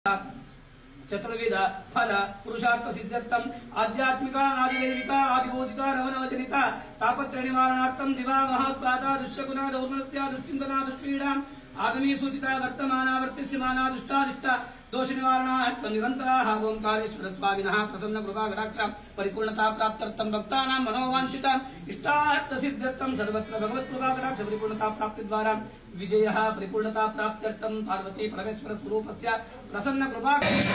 ಚತುರ್ವಿಧ ಫಲ ಪುರುಷಾರ್ಥ ಸಿದ್ಧಾರ್ಥಂ ಆಧ್ಯಾತ್ಮಿಕ ಆದಿದೈವಿಕ ಆದಿಭೌತಿಕ ನವನವಜನಿತ ತಾಪತ್ರಯ ನಿವಾರಣಾರ್ಥಂ ದಿವಾ ಮಹೋತ್ಪಾದ ದುಶ್ಯಗುಣ ದೌರ್ನೃತ್ಯ ದುಶ್ಚಿಂತನ ದುಷ್ಪೀಡಾ ಆಗಮಿ ಸೂಚಿತ ವರ್ತಮಾನ ವರ್ತಿಸ್ಯಮಾನ ದುಷ್ಟಾದಿಷ್ಟ ದೋಷ ನಿವಾರಣಾರ್ಥಂ ನಿರಂತರಾಃ ಓಂಕಾರೇಶ್ವರ ಸ್ವಾಮಿನಃ ಪ್ರಸನ್ನ ಕೃಪಾ ಕಟಾಕ್ಷ ಪರಿಪೂರ್ಣತಾ ಪ್ರಾಪ್ತ್ಯರ್ಥಂ ಭಕ್ತಾನಾಂ ಮನೋವಾಂಛಿತ ಇಷ್ಟಾರ್ಥ ಸಿದ್ಧಾರ್ಥಂ ಸರ್ವತ್ರ ಭಗವತ್ ಕೃಪಾ ಕಟಾಕ್ಷ ಪರಿಪೂರ್ಣತಾ ಪ್ರಾಪ್ತಿ ದ್ವಾರ ವಿಜಯ ಪರಿಪೂರ್ಣತಾ ಪ್ರಾಪ್ತ್ಯರ್ಥಂ ಪಾರ್ವತಿ ಪರಮೇಶ್ವರ ಸ್ವರೂಪಸ್ಯ ಪ್ರಸನ್ನ ಕೃಪಾ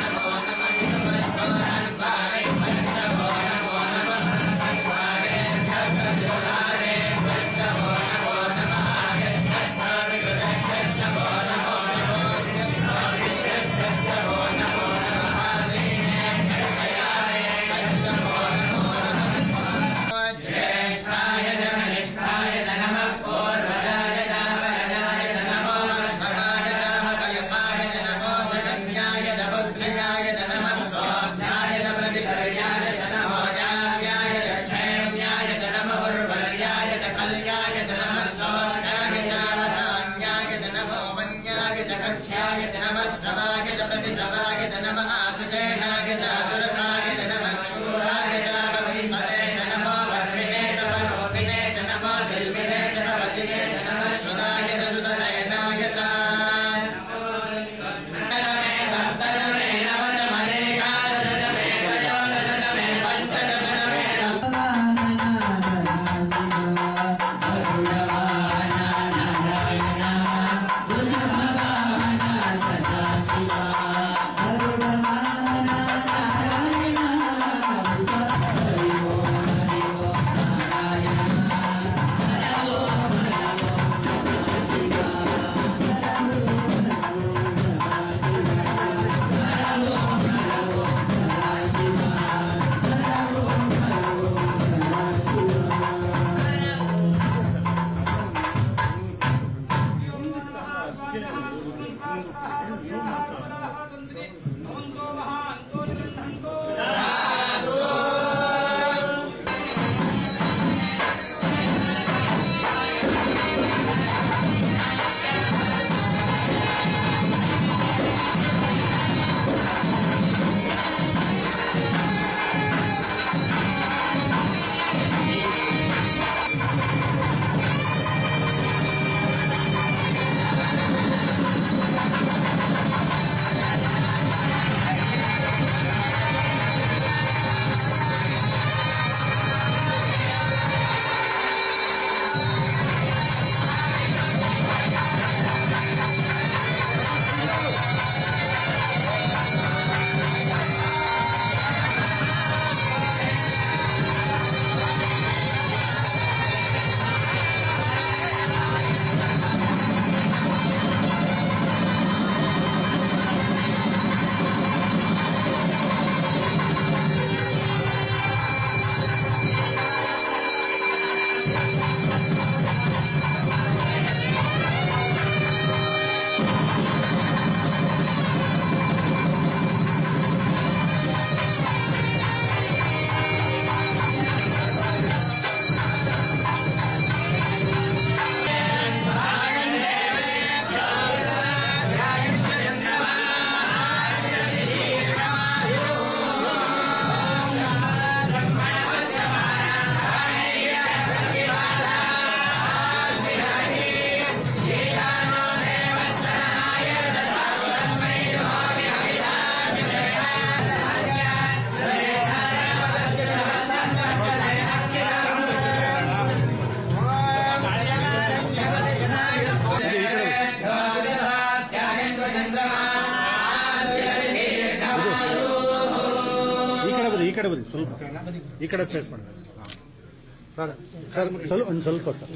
ಈ ಕಡೆ ಬನ್ನಿ ಈ ಕಡೆ ಬನ್ನಿ ಸ್ವಲ್ಪ ಈ ಕಡೆ ಫೇಸ್ ಮಾಡಿ ಹಾ. ಸರ್ ಸರ್ ಸ್ವಲ್ಪ ಒಂದು ಸ್ವಲ್ಪ ಸರ್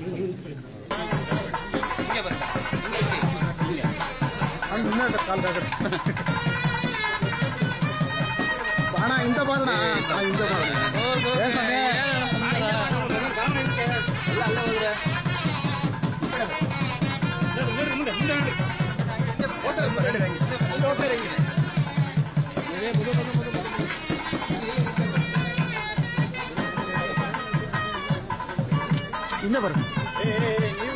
ಹಂಗೆ ಇನ್ನೂ ಕಾಲ್ ಬಾಣ ಇಂತ ಬಾಣ ಇಂತ ಬಾಣ ಇನ್ನೇ ಬರ್ರಿ